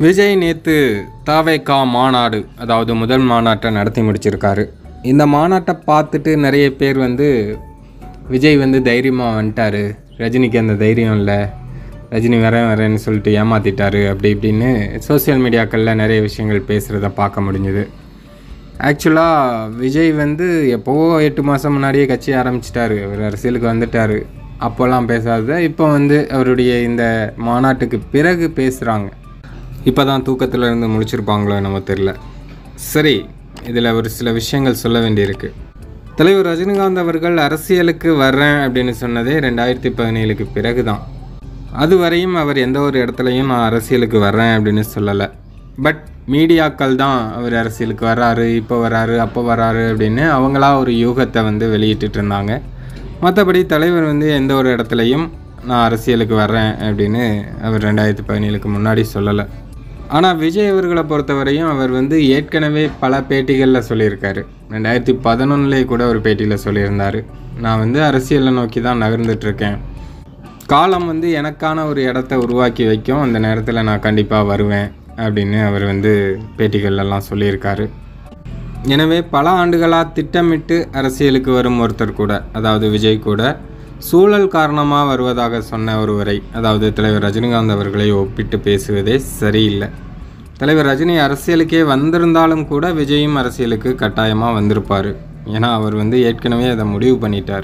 விஜய் நேற்று தாவேகா மாநாடு அதாவது முதல் மாநாட்டை நடத்தி முடிச்சிருக்காரு இந்த மாநாட்டை பார்த்துட்டு நிறைய பேர் வந்து விஜய் வந்து தைரியமாக வந்துட்டாரு ரஜினிக்கு அந்த தைரியம் இல்லை ரஜினி வரேன் வரேன்னு சொல்லிட்டு ஏமாத்திட்டாரு அப்படி இப்படின்னு சோஷியல் மீடியாக்களில் நிறைய விஷயங்கள் பேசுகிறத பார்க்க முடிஞ்சுது ஆக்சுவலாக விஜய் வந்து எப்போவோ எட்டு மாதம் முன்னாடியே கட்சி ஆரம்பிச்சிட்டாரு அவர் அரசியலுக்கு வந்துட்டார் அப்போல்லாம் பேசாத இப்போ வந்து அவருடைய இந்த மாநாட்டுக்கு பிறகு பேசுகிறாங்க இப்போ தான் தூக்கத்தில் இருந்து முழிச்சிருப்பாங்களோ நம்ம தெரில சரி இதில் ஒரு சில விஷயங்கள் சொல்ல வேண்டியிருக்கு தலைவர் ரஜினிகாந்த் அவர்கள் அரசியலுக்கு வர்றேன் அப்படின்னு சொன்னதே ரெண்டாயிரத்தி பதினேழுக்கு பிறகு தான் அதுவரையும் அவர் எந்த ஒரு இடத்துலையும் நான் அரசியலுக்கு வர்றேன் அப்படின்னு சொல்லலை பட் மீடியாக்கள் தான் அவர் அரசியலுக்கு வர்றாரு இப்போ வராரு அப்போ வராரு அப்படின்னு அவங்களா ஒரு யூகத்தை வந்து வெளியிட்டுட்டு இருந்தாங்க மற்றபடி தலைவர் வந்து எந்த ஒரு இடத்துலையும் நான் அரசியலுக்கு வர்றேன் அப்படின்னு அவர் ரெண்டாயிரத்தி பதினேழுக்கு முன்னாடி சொல்லலை ஆனால் விஜய் அவர்களை பொறுத்தவரையும் அவர் வந்து ஏற்கனவே பல பேட்டிகளில் சொல்லியிருக்காரு ரெண்டாயிரத்தி பதினொன்னுலேயே கூட ஒரு பேட்டியில் சொல்லியிருந்தார் நான் வந்து அரசியலை நோக்கி தான் நகர்ந்துட்டுருக்கேன் காலம் வந்து எனக்கான ஒரு இடத்த உருவாக்கி வைக்கும் அந்த நேரத்தில் நான் கண்டிப்பாக வருவேன் அப்படின்னு அவர் வந்து பேட்டிகள்லாம் சொல்லியிருக்காரு எனவே பல ஆண்டுகளாக திட்டமிட்டு அரசியலுக்கு வரும் ஒருத்தர் கூட அதாவது விஜய் கூட சூழல் காரணமாக வருவதாக சொன்ன ஒருவரை அதாவது தலைவர் ரஜினிகாந்த் அவர்களை ஒப்பிட்டு பேசுவதே சரியில்லை தலைவர் ரஜினி அரசியலுக்கே வந்திருந்தாலும் கூட விஜயும் அரசியலுக்கு கட்டாயமாக வந்திருப்பார் ஏன்னா அவர் வந்து ஏற்கனவே அதை முடிவு பண்ணிட்டாரு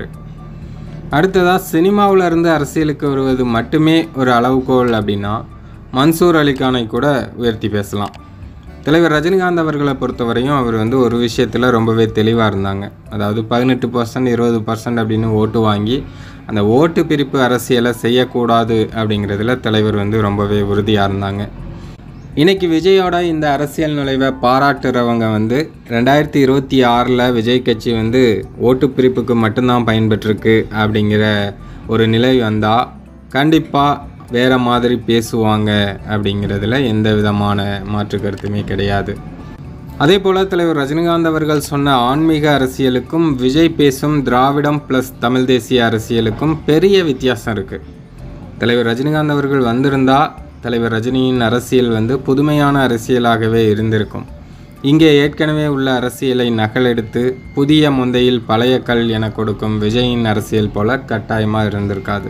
அடுத்ததாக சினிமாவில் இருந்து அரசியலுக்கு வருவது மட்டுமே ஒரு அளவுகோல் அப்படின்னா மன்சூர் அலிகானை கூட உயர்த்தி பேசலாம் தலைவர் ரஜினிகாந்த் அவர்களை பொறுத்தவரையும் அவர் வந்து ஒரு விஷயத்தில் ரொம்பவே தெளிவாக இருந்தாங்க அதாவது பதினெட்டு பர்சன்ட் இருபது பர்சன்ட் அப்படின்னு ஓட்டு வாங்கி அந்த ஓட்டு பிரிப்பு அரசியலை செய்யக்கூடாது அப்படிங்கிறதுல தலைவர் வந்து ரொம்பவே உறுதியாக இருந்தாங்க இன்னைக்கு விஜயோட இந்த அரசியல் நுழைவை பாராட்டுறவங்க வந்து ரெண்டாயிரத்தி இருபத்தி ஆறில் விஜய் கட்சி வந்து ஓட்டு பிரிப்புக்கு மட்டும்தான் பயன்பெற்றிருக்கு அப்படிங்கிற ஒரு நிலை வந்தால் கண்டிப்பாக வேறு மாதிரி பேசுவாங்க அப்படிங்கிறதுல எந்த விதமான மாற்று கருத்துமே கிடையாது அதே போல் தலைவர் ரஜினிகாந்த் அவர்கள் சொன்ன ஆன்மீக அரசியலுக்கும் விஜய் பேசும் திராவிடம் ப்ளஸ் தமிழ் தேசிய அரசியலுக்கும் பெரிய வித்தியாசம் இருக்குது தலைவர் ரஜினிகாந்த் அவர்கள் வந்திருந்தா தலைவர் ரஜினியின் அரசியல் வந்து புதுமையான அரசியலாகவே இருந்திருக்கும் இங்கே ஏற்கனவே உள்ள அரசியலை நகலெடுத்து புதிய முந்தையில் பழைய கல் என கொடுக்கும் விஜயின் அரசியல் போல கட்டாயமாக இருந்திருக்காது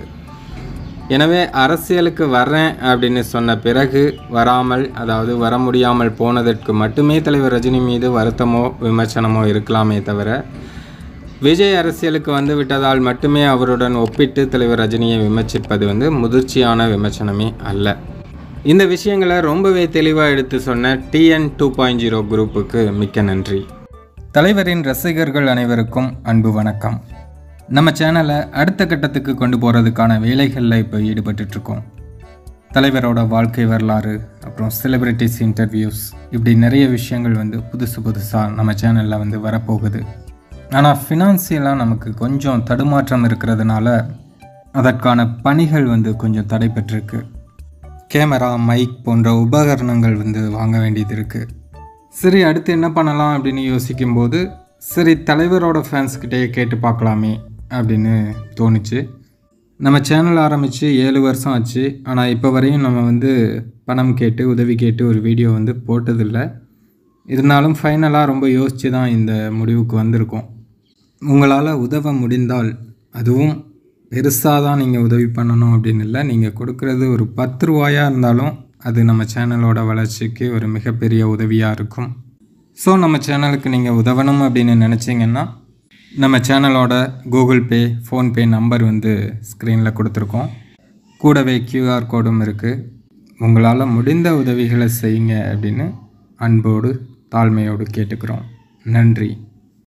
எனவே அரசியலுக்கு வர்றேன் அப்படின்னு சொன்ன பிறகு வராமல் அதாவது வர முடியாமல் போனதற்கு மட்டுமே தலைவர் ரஜினி மீது வருத்தமோ விமர்சனமோ இருக்கலாமே தவிர விஜய் அரசியலுக்கு வந்து விட்டதால் மட்டுமே அவருடன் ஒப்பிட்டு தலைவர் ரஜினியை விமர்சிப்பது வந்து முதிர்ச்சியான விமர்சனமே அல்ல இந்த விஷயங்களை ரொம்பவே தெளிவாக எடுத்து சொன்ன டிஎன் டூ பாயிண்ட் ஜீரோ குரூப்புக்கு மிக்க நன்றி தலைவரின் ரசிகர்கள் அனைவருக்கும் அன்பு வணக்கம் நம்ம சேனலை அடுத்த கட்டத்துக்கு கொண்டு போகிறதுக்கான வேலைகளில் இப்போ ஈடுபட்டுட்ருக்கோம் தலைவரோட வாழ்க்கை வரலாறு அப்புறம் செலிப்ரிட்டிஸ் இன்டர்வியூஸ் இப்படி நிறைய விஷயங்கள் வந்து புதுசு புதுசாக நம்ம சேனலில் வந்து வரப்போகுது ஆனால் ஃபினான்சியலாக நமக்கு கொஞ்சம் தடுமாற்றம் இருக்கிறதுனால அதற்கான பணிகள் வந்து கொஞ்சம் தடைப்பட்டிருக்கு கேமரா மைக் போன்ற உபகரணங்கள் வந்து வாங்க வேண்டியது இருக்குது சரி அடுத்து என்ன பண்ணலாம் அப்படின்னு யோசிக்கும்போது சரி தலைவரோட ஃபேன்ஸ்கிட்டே கேட்டு பார்க்கலாமே அப்படின்னு தோணுச்சு நம்ம சேனல் ஆரம்பித்து ஏழு வருஷம் ஆச்சு ஆனால் இப்போ வரையும் நம்ம வந்து பணம் கேட்டு உதவி கேட்டு ஒரு வீடியோ வந்து போட்டதில்லை இருந்தாலும் ஃபைனலாக ரொம்ப யோசித்து தான் இந்த முடிவுக்கு வந்திருக்கோம் உங்களால் உதவ முடிந்தால் அதுவும் பெருசாக தான் நீங்கள் உதவி பண்ணணும் அப்படின்னு இல்லை நீங்கள் கொடுக்குறது ஒரு பத்து ரூபாயாக இருந்தாலும் அது நம்ம சேனலோட வளர்ச்சிக்கு ஒரு மிகப்பெரிய உதவியாக இருக்கும் ஸோ நம்ம சேனலுக்கு நீங்கள் உதவணும் அப்படின்னு நினச்சிங்கன்னா நம்ம சேனலோட கூகுள் பே ஃபோன்பே நம்பர் வந்து ஸ்க்ரீனில் கொடுத்துருக்கோம் கூடவே கியூஆர் கோடும் இருக்குது உங்களால் முடிந்த உதவிகளை செய்யுங்க அப்படின்னு அன்போடு தாழ்மையோடு கேட்டுக்கிறோம் நன்றி